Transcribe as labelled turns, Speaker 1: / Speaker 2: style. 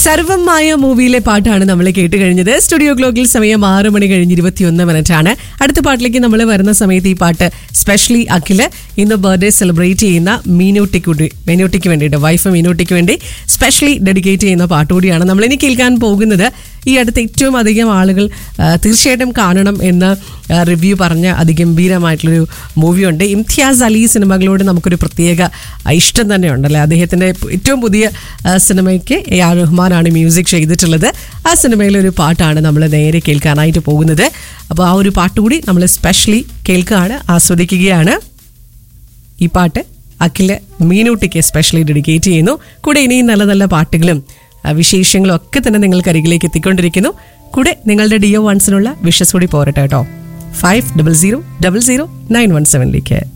Speaker 1: സർവമായ മൂവിയിലെ പാട്ടാണ് നമ്മൾ കേട്ട് കഴിഞ്ഞത് സ്റ്റുഡിയോ ക്ലോക്കിൽ സമയം ആറ് മണി കഴിഞ്ഞ് ഇരുപത്തിയൊന്ന് മിനിറ്റ് ആണ് അടുത്ത പാട്ടിലേക്ക് നമ്മൾ വരുന്ന സമയത്ത് ഈ പാട്ട് സ്പെഷ്യലി അഖില് ഇന്ന് ബർത്ത്ഡേ സെലിബ്രേറ്റ് ചെയ്യുന്ന മീനൂട്ടിക്ക് വേണ്ടി മീനൂട്ടിക്ക് വേണ്ടിയിട്ട് വൈഫ് മീനൂട്ടിക്ക് വേണ്ടി സ്പെഷ്യലി ഡെഡിക്കേറ്റ് ചെയ്യുന്ന പാട്ടുകൂടിയാണ് നമ്മൾ ഇനി കേൾക്കാൻ പോകുന്നത് ഈ അടുത്ത് ഏറ്റവും അധികം ആളുകൾ ആ, തീർച്ചയായിട്ടും കാണണം എന്ന് റിവ്യൂ പറഞ്ഞ അതിഗംഭീരമായിട്ടുള്ളൊരു മൂവിയുണ്ട് ഇംതിയാസ് അലി സിനിമകളോട് നമുക്കൊരു പ്രത്യേക ആ, ഇഷ്ടം തന്നെ ഉണ്ടല്ലേ അദ്ദേഹത്തിൻ്റെ ഏറ്റവും പുതിയ ആ, സിനിമയ്ക്ക് എ ആർ റഹ്മാനാണ് മ്യൂസിക് ചെയ്തിട്ടുള്ളത് ആ സിനിമയിലെ ഒരു പാട്ടാണ് നമ്മൾ നേരെ കേൾക്കാനായിട്ട് പോകുന്നത് അപ്പോൾ ആ ഒരു പാട്ട് കൂടി നമ്മൾ സ്പെഷ്യലി കേൾക്കുകയാണ് ആസ്വദിക്കുകയാണ് ഈ പാട്ട് അഖില് മീനൂട്ടിക്ക് സ്പെഷ്യലി ഡെഡിക്കേറ്റ് ചെയ്യുന്നു കൂടെ ഇനിയും നല്ല നല്ല പാട്ടുകളും ആ, വിശേഷങ്ങളും ഒക്കെ തന്നെ നിങ്ങൾക്ക് അരികിലേക്ക് എത്തിക്കൊണ്ടിരിക്കുന്നു കൂടെ നിങ്ങളുടെ ഡിഒ വൺസിനുള്ള വിഷസ് കൂടി പോരട്ടെ കേട്ടോ five double zero double zero nine one സെവനിലേക്ക്